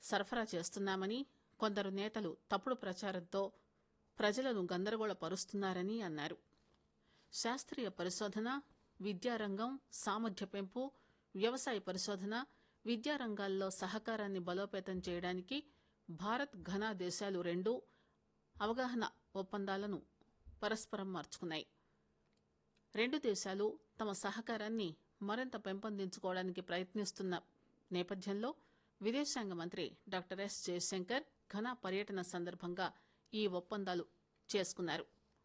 సరఫరా చేస్తున్నామని కొందరు నేతలు తప్పుడు ప్రచారంతో ప్రజలను గందరగోళపరుస్తున్నారని అన్నారు శాస్త్రీయ పరిశోధన విద్యారంగం సామర్థ్య పెంపు వ్యవసాయ పరిశోధన విద్యారంగాల్లో సహకారాన్ని బలోపేతం చేయడానికి భారత్ ఘనా దేశాలు రెండూ అవగాహన ఒప్పందాలను పరస్పరం మార్చుకున్నాయి రెండు దేశాలు తమ సహకారాన్ని మరింత పెంపొందించుకోవడానికి ప్రయత్నిస్తున్న నేపథ్యంలో విదేశాంగ మంత్రి డాక్టర్ ఎస్ జయశంకర్ ఘనా పర్యటన సందర్భంగా ఈ ఒప్పందాలు చేసుకున్నారు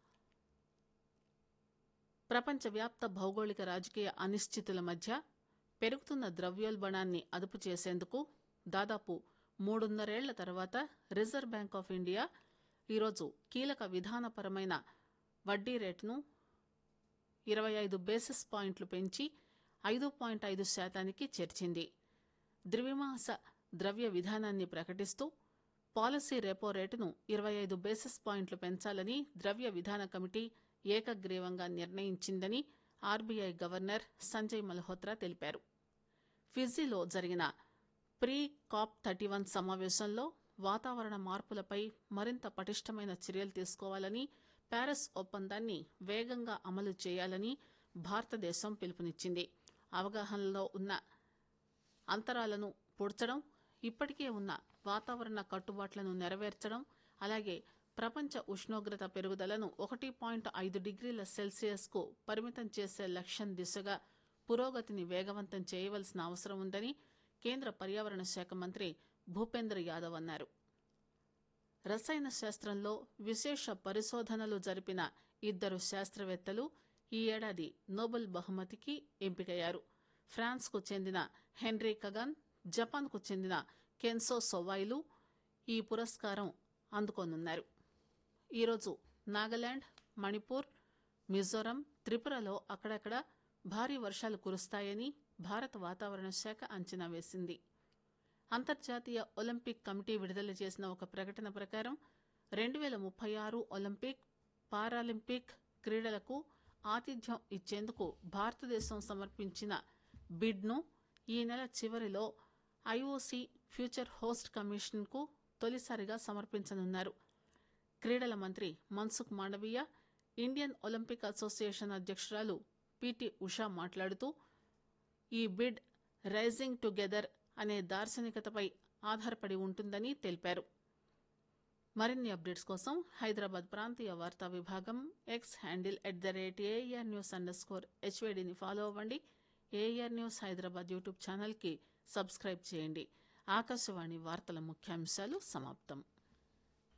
ప్రపంచవ్యాప్త భౌగోళిక రాజకీయ అనిశ్చితుల మధ్య పెరుగుతున్న ద్రవ్యోల్బణాన్ని అదుపు చేసేందుకు దాదాపు మూడున్నరేళ్ల తర్వాత రిజర్వ్ బ్యాంక్ ఆఫ్ ఇండియా ఈరోజు కీలక విధానపరమైన వడ్డీ రేటును ఇరవై ఐదు బేసిస్ పాయింట్లు పెంచి ఐదు పాయింట్ ఐదు శాతానికి చేర్చింది ద్విమాస ద్రవ్య విధానాన్ని ప్రకటిస్తూ పాలసీ రెపో రేటును ఇరవై ఐదు బేసిస్ పాయింట్లు పెంచాలని ద్రవ్య విధాన కమిటీ ఏకగ్రీవంగా నిర్ణయించిందని ఆర్బీఐ గవర్నర్ సంజయ్ మల్హోత్రా తెలిపారు ఫిజీలో జరిగిన ప్రీ కాప్ థర్టీ వన్ సమావేశంలో వాతావరణ మార్పులపై మరింత పటిష్టమైన చర్యలు తీసుకోవాలని ప్యారిస్ ఒప్పందాన్ని వేగంగా అమలు చేయాలని భారతదేశం పిలుపునిచ్చింది అవగాహనలో ఉన్న అంతరాలను పూడ్చడం ఇప్పటికే ఉన్న వాతావరణ కట్టుబాట్లను నెరవేర్చడం అలాగే ప్రపంచ ఉష్ణోగ్రత పెరుగుదలను ఒకటి పాయింట్ ఐదు డిగ్రీల సెల్సియస్ కు పరిమితం చేసే లక్ష్యం దిశగా పురోగతిని వేగవంతం చేయవలసిన అవసరం ఉందని కేంద్ర పర్యావరణ శాఖ మంత్రి భూపేంద్ర యాదవ్ అన్నారు రసాయన శాస్త్రంలో విశేష పరిశోధనలు జరిపిన ఇద్దరు శాస్త్రవేత్తలు ఈ ఏడాది నోబెల్ బహుమతికి ఎంపికయ్యారు ఫ్రాన్స్ కు చెందిన హెన్రీ కగన్ జపాన్ కు చెందిన కెన్సో సొవాయిలు ఈ పురస్కారం అందుకోనున్నారు ఈరోజు నాగాలాండ్ మణిపూర్ మిజోరం త్రిపురలో అక్కడక్కడ భారీ వర్షాలు కురుస్తాయని భారత వాతావరణ శాఖ అంచనా వేసింది అంతర్జాతీయ ఒలింపిక్ కమిటీ విడుదల చేసిన ఒక ప్రకటన ప్రకారం రెండు వేల ముప్పై ఆరు ఒలింపిక్ పారాలింపిక్ క్రీడలకు ఆతిథ్యం ఇచ్చేందుకు భారతదేశం సమర్పించిన బిడ్ను ఈ నెల చివరిలో ఐఓసీ ఫ్యూచర్ హోస్ట్ కమిషన్కు తొలిసారిగా సమర్పించనున్నారు క్రీడల మంత్రి Mansukh Mandaviya Indian Olympic association అధ్యక్షురాలు పిటి ఉషా మాట్లాడుతూ ఈ బిడ్ రైజింగ్ టుగెదర్ అనే దార్శనికతపై ఆధారపడి ఉంటుందని తెలిపారు మరిన్ని అప్డేట్స్ కోసం హైదరాబాద్ ప్రాంతీయ వార్తా విభాగం X handle at the rate AIR news under score హెచ్వేడిని ఫాలో అవ్వండి ఏఆర్ న్యూస్ హైదరాబాద్ యూట్యూబ్ ఛానల్కి సబ్స్క్రైబ్ చేయండి ఆకాశవాణి వార్తల ముఖ్యాంశాలు సమాప్తం